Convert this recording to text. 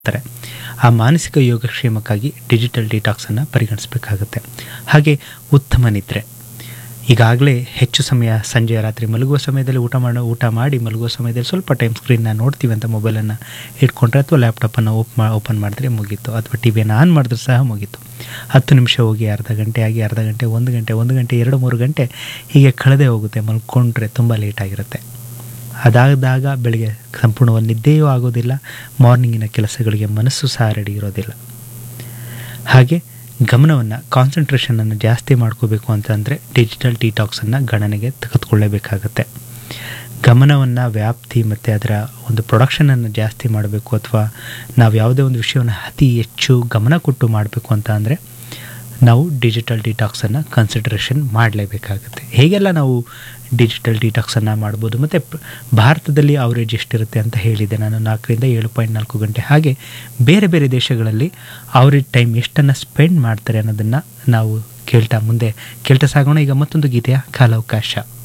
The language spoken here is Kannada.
ತಾರೆ ಆ ಮಾನಸಿಕ ಯೋಗಕ್ಷೇಮಕ್ಕಾಗಿ ಡಿಜಿಟಲ್ ಡಿಟಾಕ್ಸನ್ನು ಪರಿಗಣಿಸಬೇಕಾಗುತ್ತೆ ಹಾಗೆ ಉತ್ತಮ ನಿದ್ರೆ ಈಗಾಗಲೇ ಹೆಚ್ಚು ಸಮಯ ಸಂಜೆ ರಾತ್ರಿ ಮಲಗುವ ಸಮಯದಲ್ಲಿ ಊಟ ಮಾಡೋ ಊಟ ಮಾಡಿ ಮಲಗುವ ಸಮಯದಲ್ಲಿ ಸ್ವಲ್ಪ ಟೈಮ್ ಸ್ಕ್ರೀನ್ನ ನೋಡ್ತೀವಿ ಅಂತ ಮೊಬೈಲನ್ನು ಇಟ್ಕೊಂಡ್ರೆ ಅಥವಾ ಲ್ಯಾಪ್ಟಾಪನ್ನು ಓಪ್ ಮಾ ಓಪನ್ ಮಾಡಿದ್ರೆ ಮುಗೀತು ಅಥವಾ ಟಿ ವಿಯನ್ನು ಆನ್ ಮಾಡಿದ್ರೆ ಸಹ ಮುಗೀತು ಹತ್ತು ನಿಮಿಷ ಹೋಗಿ ಅರ್ಧ ಗಂಟೆ ಆಗಿ ಅರ್ಧ ಗಂಟೆ ಒಂದು ಗಂಟೆ ಒಂದು ಗಂಟೆ ಎರಡು ಮೂರು ಗಂಟೆ ಹೀಗೆ ಕಳೆದೇ ಹೋಗುತ್ತೆ ಮಲ್ಕೊಂಡ್ರೆ ತುಂಬ ಲೇಟ್ ಆಗಿರುತ್ತೆ ಅದಾದಾಗ ಬೆಳಗ್ಗೆ ಸಂಪೂರ್ಣವಾಗಿ ನಿದ್ದೆಯೂ ಆಗೋದಿಲ್ಲ ಮಾರ್ನಿಂಗಿನ ಕೆಲಸಗಳಿಗೆ ಮನಸ್ಸು ಸಹ ರೆಡಿ ಇರೋದಿಲ್ಲ ಹಾಗೆ ಗಮನವನ್ನು ಕಾನ್ಸಂಟ್ರೇಷನನ್ನು ಜಾಸ್ತಿ ಮಾಡ್ಕೋಬೇಕು ಅಂತಂದರೆ ಡಿಜಿಟಲ್ ಡಿಟಾಕ್ಸನ್ನು ಗಣನೆಗೆ ತೆಗೆದುಕೊಳ್ಳೇಬೇಕಾಗತ್ತೆ ಗಮನವನ್ನು ವ್ಯಾಪ್ತಿ ಮತ್ತು ಅದರ ಒಂದು ಪ್ರೊಡಕ್ಷನನ್ನು ಜಾಸ್ತಿ ಮಾಡಬೇಕು ಅಥವಾ ನಾವು ಯಾವುದೇ ಒಂದು ವಿಷಯವನ್ನು ಅತಿ ಹೆಚ್ಚು ಗಮನ ಕೊಟ್ಟು ಮಾಡಬೇಕು ಅಂತ ಅಂದರೆ ನಾವು ಡಿಜಿಟಲ್ ಡಿಟಾಕ್ಸನ್ನು ಕನ್ಸಿಡರೇಷನ್ ಮಾಡಲೇಬೇಕಾಗುತ್ತೆ ಹೇಗೆಲ್ಲ ನಾವು ಡಿಜಿಟಲ್ ಡಿಟಾಕ್ಸನ್ನು ಮಾಡ್ಬೋದು ಮತ್ತು ಭಾರತದಲ್ಲಿ ಅವರೇಜ್ ಎಷ್ಟಿರುತ್ತೆ ಅಂತ ಹೇಳಿದೆ ನಾನು ನಾಲ್ಕರಿಂದ ಏಳು ಪಾಯಿಂಟ್ ನಾಲ್ಕು ಗಂಟೆ ಹಾಗೆ ಬೇರೆ ಬೇರೆ ದೇಶಗಳಲ್ಲಿ ಅವರೇಜ್ ಟೈಮ್ ಎಷ್ಟನ್ನು ಸ್ಪೆಂಡ್ ಮಾಡ್ತಾರೆ ಅನ್ನೋದನ್ನು ನಾವು ಕೇಳ್ತಾ ಮುಂದೆ ಕೇಳ್ತಾ ಸಾಗೋಣ ಈಗ ಮತ್ತೊಂದು ಗೀತೆಯ ಕಾಲಾವಕಾಶ